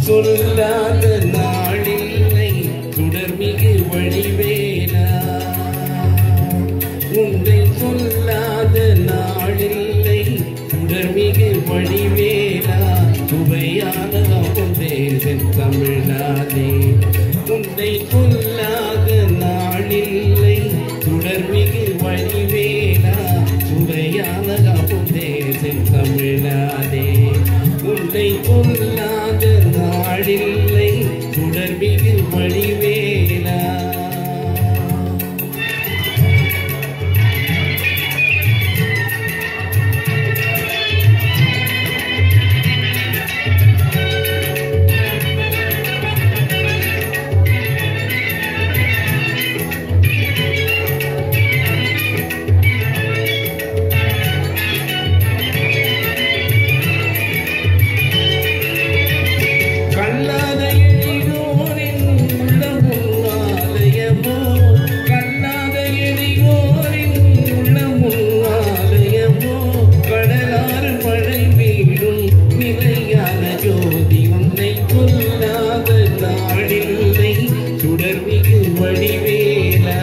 சொல்லாத நாளில்லை சுடர்மிகு வழிவேலா உன்னை சொல்லாத நாளில்லை சுடர்மிகு வழிவேலா சுவையான அமுதே செந்தமிழ்நாதே உன்னை சொல்லாத நாளில்லை சுடர்மிகு வழிவேலா சுவையான அமுதே செந்தமிழ்நாதே உன்னை கொல்லாத நாடில்லை சுடர்மிகு வழிவேலா கல்லாத எழிலோரின் உள்ளமும் ஆலயமோ கல்லாத எழிலோரின் உள்ளமும் ஆலயமோ கடலாறு மழை வீடும் நிலையான ஜோதி உன்னை கொல்லாத நாடில்லை சுடர்மிகு வடிவேலா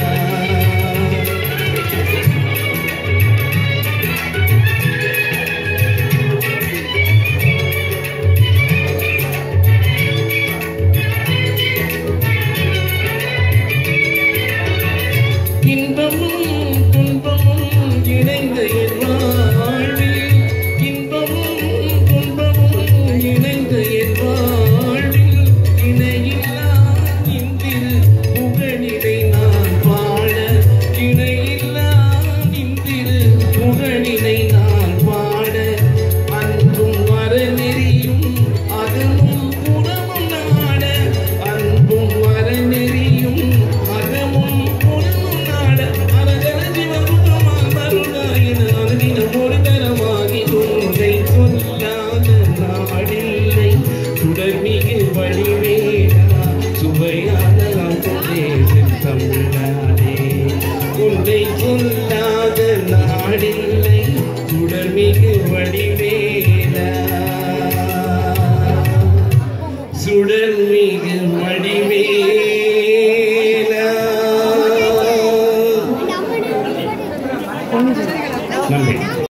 இன்பமும் துன்பமும் இணைந்த என் வாழ்வில் இன்பமும் துன்பமும் இணைந்த என் வாழ்வில் இணையில்லா இன்றில் புகழினை நான் வாழ இணையில்லா இன்றில் புகழினை நான் வாழ அன்பும் அறநெறியும் அகமும் புறமும் நாட அன்பும் அறநெறியும் அகமும் புறமும் நாட அரகர சிவகுமார் மருகாயின அனுதினம் ஒரு தரமாகி உன்னை சொல்லாத நாடில்லை சுடர்மிகு வழிவேலா சுவையான அமுதே தமிழ்நாடே உன்னை சொல்லாத நாடில்லை சுடர்மிகு வடிவேலா சுடர்மிகு வடிவேலா நன்றி